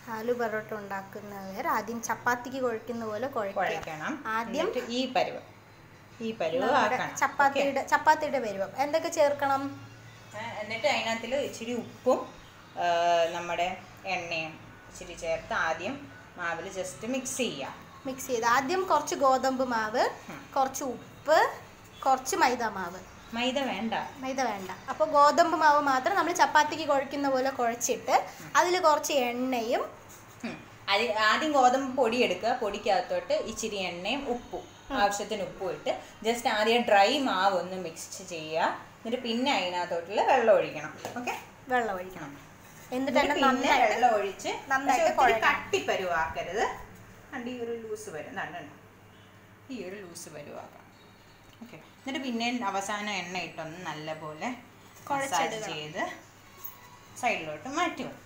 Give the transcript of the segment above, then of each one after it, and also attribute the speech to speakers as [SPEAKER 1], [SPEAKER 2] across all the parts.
[SPEAKER 1] ആലു പൊറോട്ട ഉണ്ടാക്കുന്നവർ ആദ്യം ചപ്പാത്തിക്ക് കുഴക്കുന്ന പോലെ കുഴക്കുക
[SPEAKER 2] കുഴക്കണം
[SPEAKER 1] ആദ്യം
[SPEAKER 2] എന്നിട്ട് ഈ പരുവം ഈ പരുവം
[SPEAKER 1] നമ്മുടെ
[SPEAKER 2] ആക്കണം
[SPEAKER 1] ചപ്പാത്തിയുടെ ചപ്പാത്തിയുടെ പരുവം എന്തൊക്കെ ചേർക്കണം
[SPEAKER 2] ഏ, എന്നിട്ട് അതിനകത്തിൽ ഇച്ചിരി ഉപ്പും ആ, നമ്മുടെ എണ്ണയും ഇച്ചിരി ചേർത്ത് ആദ്യം മാവിൽ ജസ്റ്റ് മിക്സ് ചെയ്യുക
[SPEAKER 1] മിക്സ് ചെയ്ത് ആദ്യം കുറച്ച് ഗോതമ്പ് മാവ്
[SPEAKER 2] ഉം.
[SPEAKER 1] കുറച്ച് ഉപ്പ് കുറച്ച് മൈദ മാവ്
[SPEAKER 2] മൈദ വേണ്ട
[SPEAKER 1] മൈദ വേണ്ട അപ്പോൾ ഗോതമ്പ് മാവ് മാത്രം നമ്മൾ ചപ്പാത്തിക്ക് കുഴക്കുന്ന പോലെ കുഴച്ചിട്ട് അതിൽ കുറച്ച് എണ്ണയും
[SPEAKER 2] ഉം. അത് ആദ്യം ഗോതമ്പ് പൊടി എടുക്കുക പൊടിക്കകത്തോട്ട് ഇച്ചിരി എണ്ണയും ഉപ്പും ആവശ്യത്തിന് ഉപ്പും ഇട്ട് ജസ്റ്റ് ആദ്യം ഡ്രൈ മാവ് ഒന്ന് മിക്സ് ചെയ്യുക എന്നിട്ട് പിന്നെ അതിനകത്തോട്ടുള്ള വെള്ളം ഒഴിക്കണം ഓക്കെ
[SPEAKER 1] വെള്ളം ഒഴിക്കണം എന്നിട്ട്
[SPEAKER 2] എന്നിട്ട്
[SPEAKER 1] തന്നെ
[SPEAKER 2] പിന്നെ
[SPEAKER 1] നന്നായിട്ട്
[SPEAKER 2] വെള്ളം ഒഴിച്ച്
[SPEAKER 1] നന്നായിട്ട്
[SPEAKER 2] പക്ഷേ ഒത്തിരി
[SPEAKER 1] കുഴക്കണം.
[SPEAKER 2] കട്ടിപ്പരുവാക്കരുത് കണ്ട് ഈ ഒരു ലൂസ് വരും കണ്ടോ ഈ ഒരു ലൂസ് പരുവാക്കാം ഓക്കെ എന്നിട്ട് പിന്നെ അവസാനം എണ്ണ ഇട്ടൊന്ന് നല്ലപോലെ മസാജ്
[SPEAKER 1] കുഴച്ചെടുക്കണം.
[SPEAKER 2] ചെയ്ത് സൈഡിലോട്ട് മാറ്റി വെക്കുക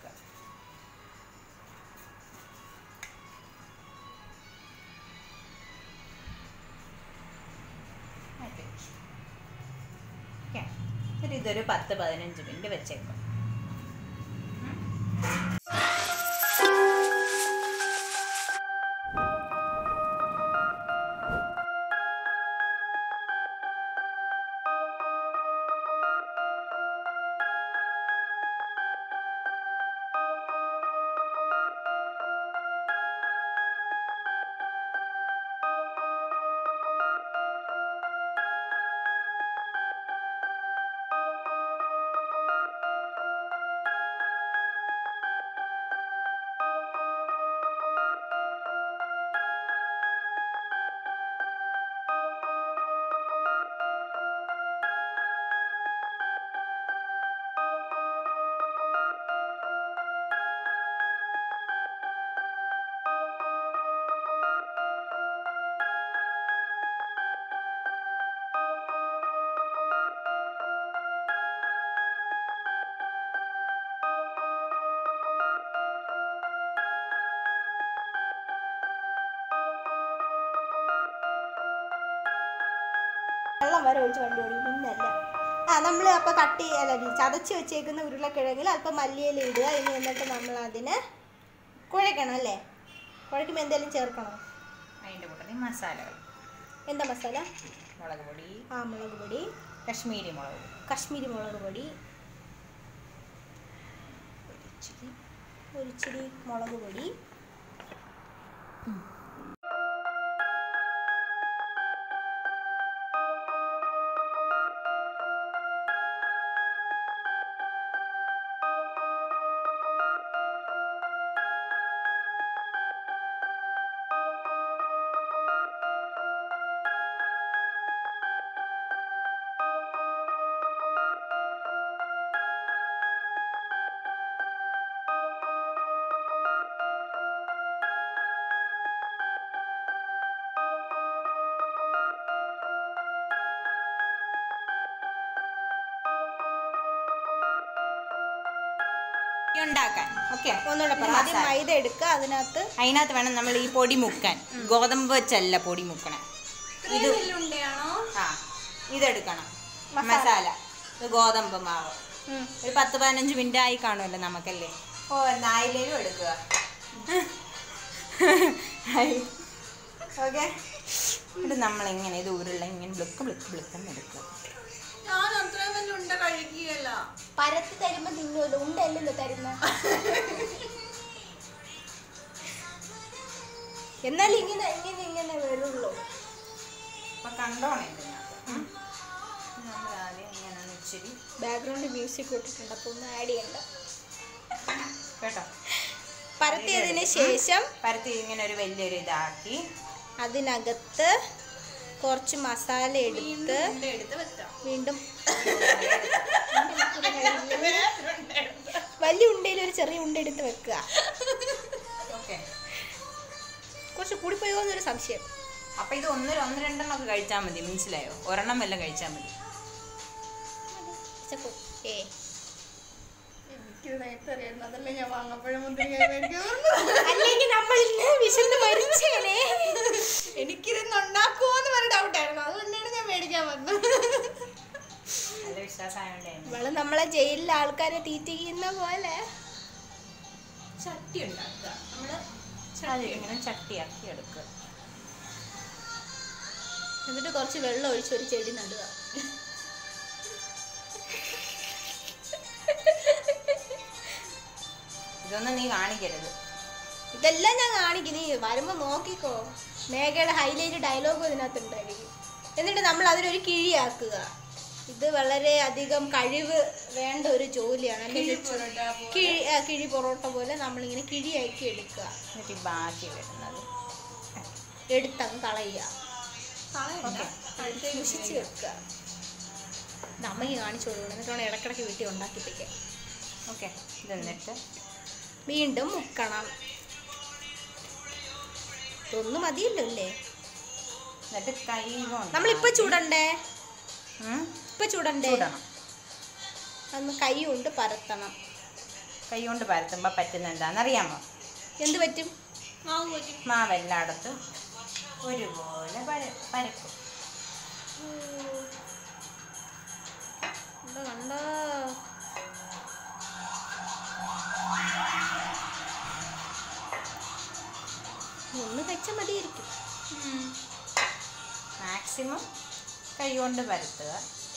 [SPEAKER 2] മാറ്റി വെച്ചു ഓക്കെ എന്നിട്ട് ഇതൊരു പത്ത് പതിനഞ്ച് മിനിറ്റ് വെച്ചേക്കും
[SPEAKER 1] വെള്ളം വരെ ഒഴിച്ച് വണ്ടി ഓടി പിന്നല്ല ആ നമ്മൾ അപ്പോൾ കട്ടി അല്ല ഈ ചതച്ച് വെച്ചേക്കുന്ന ഉരുളക്കിഴങ്ങിൽ അല്പം മല്ലിയില ഇടുക ഇനി എന്നിട്ട് നമ്മൾ അതിന് കുഴക്കണം അല്ലേ കുഴക്കുമ്പോൾ എന്തെങ്കിലും ചേർക്കണോ
[SPEAKER 2] അതിൻ്റെ കൂട്ടത്തിൽ മസാലകൾ
[SPEAKER 1] എന്താ മസാല
[SPEAKER 2] മുളക് പൊടി
[SPEAKER 1] ആ മുളക് പൊടി
[SPEAKER 2] കശ്മീരി മുളക് പൊടി
[SPEAKER 1] കശ്മീരി മുളക് പൊടി
[SPEAKER 2] ഇച്ചിരി
[SPEAKER 1] ഒരിച്ചിരി മുളക് പൊടി
[SPEAKER 2] ഉണ്ടാക്കാൻ ഓക്കെ
[SPEAKER 1] ഒന്നുകൂടെ പറ ആദ്യം മൈദ എടുക്കുക അതിനകത്ത്
[SPEAKER 2] അതിനകത്ത് വേണം നമ്മൾ ഈ പൊടി മുക്കാൻ ഗോതമ്പ് വെച്ചല്ല പൊടി മുക്കണം ഇത് ആ ഇതെടുക്കണം മസാല ഇത് ഗോതമ്പ് മാവ്
[SPEAKER 1] ഉം.
[SPEAKER 2] ഒരു പത്ത് പതിനഞ്ച് മിനിറ്റ് ആയി കാണുമല്ലോ നമുക്കല്ലേ ഓ നായിലേലും എടുക്കുക ഓക്കെ ഇത് നമ്മളിങ്ങനെ ഇത് ഉരുള ഇങ്ങനെ ബ്ലിക്ക് ബ്ലിക്ക് ബ്ലിക്കെന്ന് എടുക്കുക
[SPEAKER 3] ഞാൻ അത്രയും വലിയ ഉണ്ട കഴിക്കുകയല്ല
[SPEAKER 1] പരത്തി തരുമ്പോൾ തിന്നുമല്ലോ ഉണ്ടല്ലോ തരുന്ന എന്നാലും ഇങ്ങനെ ഇങ്ങനെ ഇങ്ങനെ വരുള്ളൂ
[SPEAKER 2] അപ്പൊ കണ്ടോണേ ഇതിനകത്ത് ഉം. നമ്മൾ ആദ്യം ഇങ്ങനെ ഒന്ന് ഇച്ചിരി
[SPEAKER 1] ബാക്ക്ഗ്രൗണ്ട് മ്യൂസിക് ഇട്ടിട്ടുണ്ട് അപ്പോൾ ഒന്നും ആഡ് ചെയ്യണ്ട
[SPEAKER 2] കേട്ടോ
[SPEAKER 1] പരത്തിയതിന് ശേഷം
[SPEAKER 2] പരത്തി ഇങ്ങനെ ഒരു വലിയൊരു ഇതാക്കി
[SPEAKER 1] അതിനകത്ത് കുറച്ച് മസാല എടുത്ത്
[SPEAKER 3] ഉണ്ട എടുത്ത് വെക്കാം
[SPEAKER 1] വീണ്ടും വലിയ ഉണ്ടയിൽ ഒരു ചെറിയ ഉണ്ട എടുത്ത് വെക്കുക
[SPEAKER 2] ഓക്കെ
[SPEAKER 1] കുറച്ച് കൂടിപ്പോയോ എന്നൊരു സംശയം
[SPEAKER 2] അപ്പൊ ഇത് ഒന്ന് ഒന്ന് രണ്ടെണ്ണം ഒക്കെ കഴിച്ചാൽ മതി മനസ്സിലായോ ഒരെണ്ണം വല്ലതും കഴിച്ചാൽ മതി
[SPEAKER 1] ചക്കു, ഏ
[SPEAKER 3] എനിക്ക് നേരത്തെ അറിയായിരുന്നു അതല്ലേ ഞാൻ വാങ്ങപ്പോഴും മുന്തിരി മേടിക്കാൻ
[SPEAKER 1] അല്ലെങ്കിൽ നമ്മൾ ഇന്ന് വിശന്ന് മരിച്ചേനെ
[SPEAKER 3] എനിക്കിതൊന്നും ഉണ്ടാക്കുമോന്ന് പറഞ്ഞ ഡൗട്ടായിരുന്നു അതുകൊണ്ടാണ് ഞാൻ മേടിക്കാൻ വന്നത്
[SPEAKER 2] നല്ല വിശ്വാസമായോണ്ടേ
[SPEAKER 1] നമ്മള് നമ്മളെ ജയിലിലെ ആൾക്കാരെ തീറ്റിക്കുന്ന പോലെ
[SPEAKER 3] ചട്ടി ഉണ്ടാക്കുക നമ്മള്
[SPEAKER 2] അതിങ്ങനെ ചട്ടിയാക്കി എടുക്കുക
[SPEAKER 1] എന്നിട്ട് കുറച്ച് വെള്ളം ഒഴിച്ച് ഒരു ചെടി നടുക
[SPEAKER 2] ഇതൊന്നും നീ കാണിക്കരുത്
[SPEAKER 1] ഇതെല്ലാം ഞാൻ കാണിക്കും നീ വരുമ്പോ നോക്കിക്കോ മേഘയുടെ ഹൈലൈറ്റ് ഡയലോഗും ഇതിനകത്ത് ഉണ്ടായിരിക്കും എന്നിട്ട് നമ്മൾ അതിനൊരു കിഴിയാക്കുക ഇത് വളരെ അധികം കഴിവ് വേണ്ട ഒരു ജോലിയാണ് അല്ലേ
[SPEAKER 3] കിഴി
[SPEAKER 1] ചേച്ചി?
[SPEAKER 3] പൊറോട്ട പോലെ.
[SPEAKER 1] കിഴി ആ, കിഴി പൊറോട്ട പോലെ നമ്മളിങ്ങനെ കിഴിയാക്കി എടുക്കുക
[SPEAKER 2] എന്നിട്ട് ഈ ബാക്കി വരുന്നത്
[SPEAKER 1] എടുത്തങ്ങ് കളയുക
[SPEAKER 3] കളയണ്ട. അടുത്തേക്ക്
[SPEAKER 1] സൂക്ഷിച്ച് വെക്കുക ഇത് അമ്മയ്ക്ക് കാണിച്ചു കൊടുക്കണം എന്നിട്ട് വേണം ഇടക്കിടക്ക് വീട്ടിൽ ഉണ്ടാക്കിപ്പിക്കാൻ
[SPEAKER 2] ഓക്കെ ഇത് എന്നിട്ട്
[SPEAKER 1] വീണ്ടും മുക്കണം ഇതൊന്നും മതിയല്ലോ അല്ലേ
[SPEAKER 2] എന്നിട്ട് കൈ കൊണ്ട്
[SPEAKER 1] നമ്മളിപ്പോ ചൂടണ്ടേ
[SPEAKER 2] ഉം,
[SPEAKER 1] ഇപ്പൊ ചൂടണ്ടേ
[SPEAKER 2] ചൂടണം
[SPEAKER 1] അന്ന് കൈ കൊണ്ട് പരത്തണം
[SPEAKER 2] കൈ കൊണ്ട് പരത്തുമ്പോൾ പറ്റുന്ന എന്താണെന്നറിയാമോ
[SPEAKER 1] എന്ത് പറ്റും
[SPEAKER 3] മാവ് പറ്റി
[SPEAKER 2] മാവെല്ലായിടത്തും ഒരുപോലെ പര പരക്കും
[SPEAKER 1] കണ്ടോ കണ്ടോ ഒന്ന് വെച്ചാൽ മതിയായിരിക്കും
[SPEAKER 2] മാക്സിമം കൈ കൊണ്ട് പരത്തുക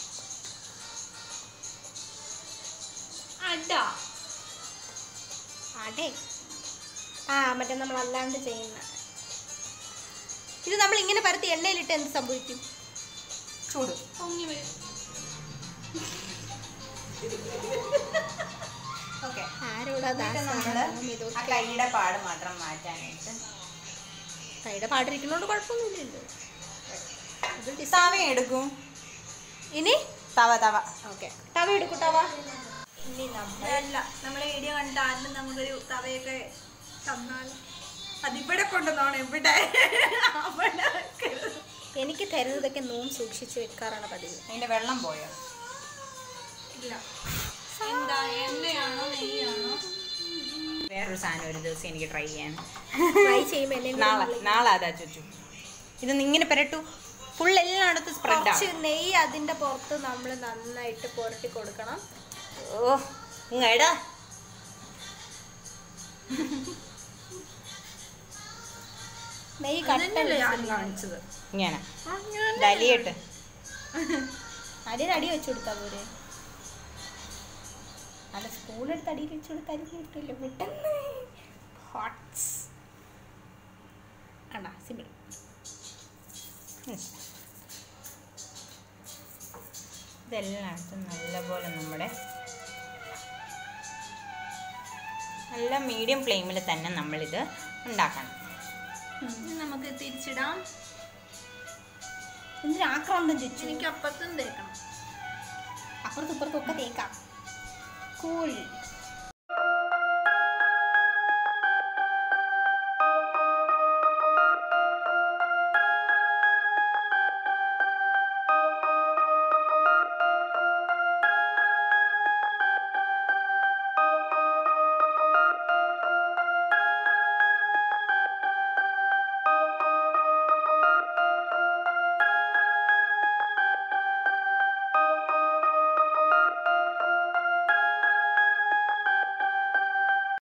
[SPEAKER 3] അട
[SPEAKER 1] അതെ ആ മറ്റേ നമ്മൾ അല്ലാണ്ട് ചെയ്യുന്ന ഇത് നമ്മൾ ഇങ്ങനെ പരത്തി എണ്ണയിലിട്ട് എന്ത് സംഭവിക്കും
[SPEAKER 2] ചൂട്
[SPEAKER 3] പൊങ്ങി വരും
[SPEAKER 2] ഓക്കെ
[SPEAKER 1] ആരോടാ
[SPEAKER 2] നമ്മൾ ആ കൈയുടെ പാട് മാത്രം മാറ്റാനായിട്ട്
[SPEAKER 1] കൈയുടെ പാടിരിക്കുന്നോണ്ട് കുഴപ്പമൊന്നുമില്ലല്ലോ ഇത് ഡിസ്-
[SPEAKER 2] തവ എടുക്കും
[SPEAKER 1] ഇനി
[SPEAKER 2] തവ തവ
[SPEAKER 1] ഓക്കെ തവ എടുക്കൂ തവ ഇനി നമ്മൾ
[SPEAKER 3] അല്ല നമ്മളെ വീഡിയോ കണ്ട ആരും നമുക്കൊരു തവയൊക്കെ തന്നാൽ അതിവിടെ കൊണ്ടുവന്നോണം ഇവിടെ അവിടെ വെക്കരുത്.
[SPEAKER 1] എനിക്ക് തരുന്നതൊക്കെ നോം സൂക്ഷിച്ച് വെക്കാറാണ് പതിവ്
[SPEAKER 2] അതിന്റെ വെള്ളം പോയോ
[SPEAKER 3] ഇല്ല എന്താ എണ്ണയാണോ നെയ്യാണോ
[SPEAKER 2] വേറൊരു സാധനം ഒരു ദിവസം എനിക്ക് ട്രൈ ചെയ്യാൻ
[SPEAKER 1] ട്രൈ ചെയ്യുമ്പോൾ എന്നെ കൂടി
[SPEAKER 2] നാളെ
[SPEAKER 1] വിളിക്ക്.
[SPEAKER 2] നാളെ അതാ ചുച്ചു ഇതൊന്ന് ഇങ്ങനെ പെരട്ടു ഫുൾ എല്ലായിടത്തും സ്പ്രെഡ്
[SPEAKER 1] കുറച്ച്
[SPEAKER 2] ആണ്
[SPEAKER 1] നെയ്യ് അതിന്റെ പുറത്ത് നമ്മൾ നന്നായിട്ട് പുരട്ടി കൊടുക്കണം
[SPEAKER 2] ഓ ഇങ്ങടാ
[SPEAKER 1] നെയ്യ്
[SPEAKER 3] അതന്നെയല്ലേ ഞാൻ
[SPEAKER 1] കട്ട
[SPEAKER 3] കാണിച്ചത്
[SPEAKER 2] ഇങ്ങനെ ഡലിയിട്ട്
[SPEAKER 1] അടിയിൽ അടി വെച്ചു കൊടുത്താ പോരെ അല്ല സ്പൂൺ എടുത്ത് അടിയിൽ വെച്ചു കൊടുത്താൽ അരി കിട്ടില്ല പെട്ടെന്ന് ഹോട്ട്സ് കണ്ടാ സിമ്പിൾ
[SPEAKER 2] ഇതെല്ലായിടത്തും നല്ലപോലെ നമ്മുടെ നല്ല മീഡിയം ഫ്ലെയിമിൽ തന്നെ നമ്മളിത് ഉണ്ടാക്കണം
[SPEAKER 3] ഇനി നമുക്ക് തിരിച്ചിടാം
[SPEAKER 1] എന്തിനാ ആക്രാന്തം ചോദിച്ചു
[SPEAKER 3] എനിക്ക് അപ്പത്തും തേക്കണം
[SPEAKER 1] അപ്പുറത്തും ഇപ്പുറത്തും ഒക്കെ തേക്കാം കൂൾ